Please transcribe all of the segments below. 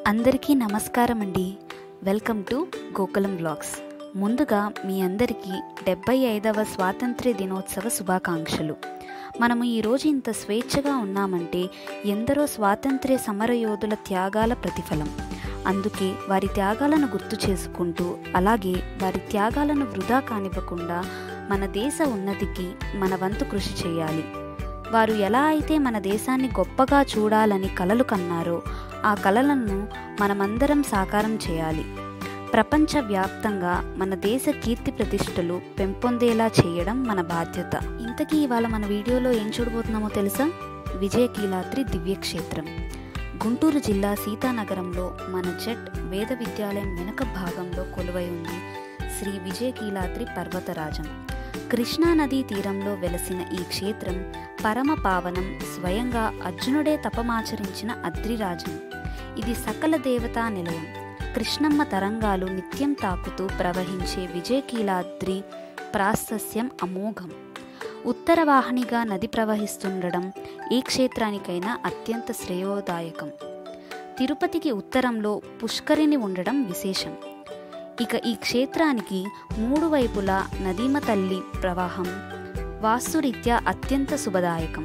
అందరికీ నమస్కారం అండి వెల్కమ్ టు గోకులం వ్లాగ్స్ ముందుగా మీ అందరికీ డెబ్బై ఐదవ స్వాతంత్ర్య దినోత్సవ శుభాకాంక్షలు మనము ఈరోజు ఇంత స్వేచ్ఛగా ఉన్నామంటే ఎందరో స్వాతంత్ర్య సమరయోధుల త్యాగాల ప్రతిఫలం అందుకే వారి త్యాగాలను గుర్తు చేసుకుంటూ అలాగే వారి త్యాగాలను వృధా కానివ్వకుండా మన దేశ ఉన్నతికి మన వంతు కృషి చేయాలి వారు ఎలా అయితే మన దేశాన్ని గొప్పగా చూడాలని కలలు కన్నారో ఆ కలలను మనమందరం సాకారం చేయాలి ప్రపంచవ్యాప్తంగా మన దేశ కీర్తి ప్రతిష్టలు పెంపొందేలా చేయడం మన బాధ్యత ఇంతకీ ఇవాళ మన వీడియోలో ఏం చూడబోతున్నామో తెలుసా విజయకీలాద్రి దివ్యక్షేత్రం గుంటూరు జిల్లా సీతానగరంలో మన జెట్ వేద విద్యాలయం వెనుక భాగంలో కొలువై ఉంది శ్రీ విజయకీలాద్రి పర్వతరాజం కృష్ణా నదీ తీరంలో వెలసిన ఈ క్షేత్రం పరమ పావనం స్వయంగా అర్జునుడే తపమాచరించిన అద్రిరాజం ఇది సకల దేవతా నిలయం కృష్ణమ్మ తరంగాలు నిత్యం తాకుతూ ప్రవహించే విజయకీలాద్రి ప్రాశస్యం అమోఘం ఉత్తర వాహినిగా నది ప్రవహిస్తుండడం ఈ క్షేత్రానికైనా అత్యంత శ్రేయోదాయకం తిరుపతికి ఉత్తరంలో పుష్కరిణి ఉండడం విశేషం ఇక ఈ క్షేత్రానికి మూడు వైపులా నదీమ తల్లి ప్రవాహం వాస్తురీత్యా అత్యంత శుభదాయకం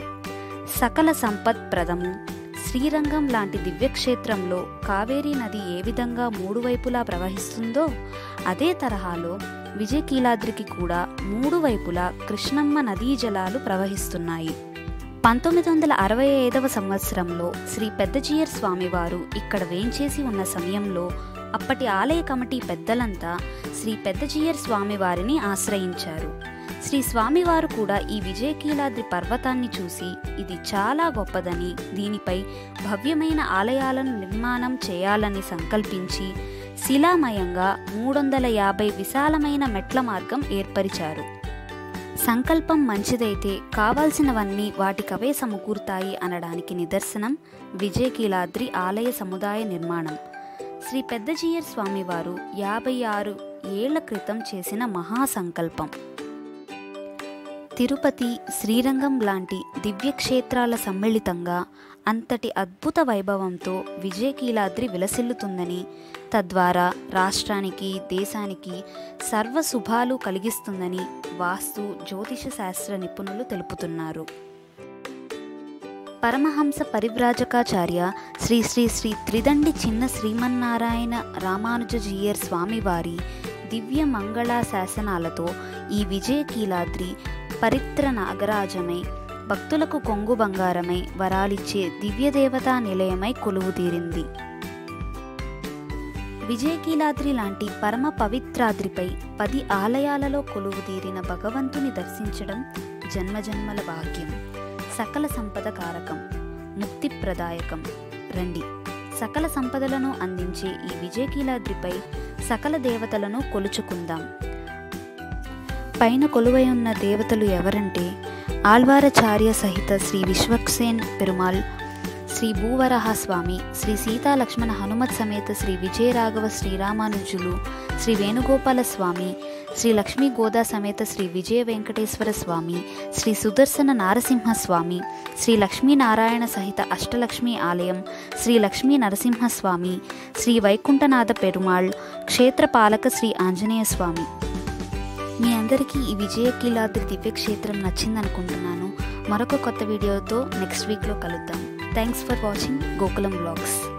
సకల సంపత్ప్రదము శ్రీరంగం లాంటి దివ్యక్షేత్రంలో కావేరీ నది ఏ విధంగా మూడు వైపులా ప్రవహిస్తుందో అదే తరహాలో విజయకీలాద్రికి కూడా మూడు వైపులా కృష్ణమ్మ నదీ జలాలు ప్రవహిస్తున్నాయి పంతొమ్మిది వందల అరవై ఐదవ సంవత్సరంలో శ్రీ పెద్దజీయర్ స్వామివారు ఇక్కడ వేంచేసి ఉన్న సమయంలో అప్పటి ఆలయ కమిటీ పెద్దలంతా శ్రీ పెద్దజీయర్ స్వామివారిని ఆశ్రయించారు శ్రీ స్వామివారు కూడా ఈ విజయకీలాద్రి పర్వతాన్ని చూసి ఇది చాలా గొప్పదని దీనిపై భవ్యమైన ఆలయాలను నిర్మాణం చేయాలని సంకల్పించి శిలామయంగా మూడు వందల యాభై విశాలమైన మెట్ల మార్గం ఏర్పరిచారు సంకల్పం మంచిదైతే కావాల్సినవన్నీ వాటికవే సమకూరుతాయి అనడానికి నిదర్శనం విజయకీలాద్రి ఆలయ సముదాయ నిర్మాణం శ్రీ పెద్దజీయర్ స్వామివారు యాభై ఆరు ఏళ్ల క్రితం చేసిన మహాసంకల్పం తిరుపతి శ్రీరంగం లాంటి దివ్యక్షేత్రాల సమ్మిళితంగా అంతటి అద్భుత వైభవంతో విజయకీలాద్రి విలసిల్లుతుందని తద్వారా రాష్ట్రానికి దేశానికి సర్వశుభాలు కలిగిస్తుందని వాస్తు జ్యోతిష శాస్త్ర నిపుణులు తెలుపుతున్నారు పరమహంస పరివ్రాజకాచార్య శ్రీ శ్రీ శ్రీ త్రిదండి చిన్న శ్రీమన్నారాయణ రామానుజజీయర్ స్వామివారి దివ్య మంగళ శాసనాలతో ఈ విజయకీలాద్రి పరిత్ర నాగరాజమై భక్తులకు కొంగు బంగారమై వరాలిచ్చే దివ్యదేవతా నిలయమై కొలువుతీరింది విజయకీలాద్రి లాంటి పరమ పవిత్రాద్రిపై పది ఆలయాలలో కొలువుతీరిన భగవంతుని దర్శించడం జన్మజన్మల భాగ్యం సకల సంపద కారకం ముక్తిప్రదాయకం రండి సకల సంపదలను అందించే ఈ విజయకీలాద్రిపై సకల దేవతలను కొలుచుకుందాం పైన కొలువై ఉన్న దేవతలు ఎవరంటే ఆళ్వారచార్య సహిత శ్రీ విశ్వక్సేన్ పెరుమాల్ శ్రీ భూవరహ స్వామి శ్రీ సీతా లక్ష్మణ హనుమత్ సమేత శ్రీ విజయరాఘవ శ్రీరామానుజులు శ్రీ వేణుగోపాల స్వామి శ్రీ లక్ష్మీ గోదా సమేత శ్రీ విజయ వెంకటేశ్వర స్వామి శ్రీ సుదర్శన నారసింహ స్వామి శ్రీ లక్ష్మీనారాయణ సహిత అష్టలక్ష్మి ఆలయం శ్రీ లక్ష్మీ నరసింహస్వామి శ్రీ వైకుంఠనాథ పెరుమాళ్ క్షేత్రపాలక శ్రీ ఆంజనేయ స్వామి మీ అందరికీ ఈ విజయకీలాద్రి దివ్యక్షేత్రం నచ్చిందనుకుంటున్నాను మరొక కొత్త వీడియోతో నెక్స్ట్ వీక్లో కలుద్దాం thanks for watching Gokulam blogs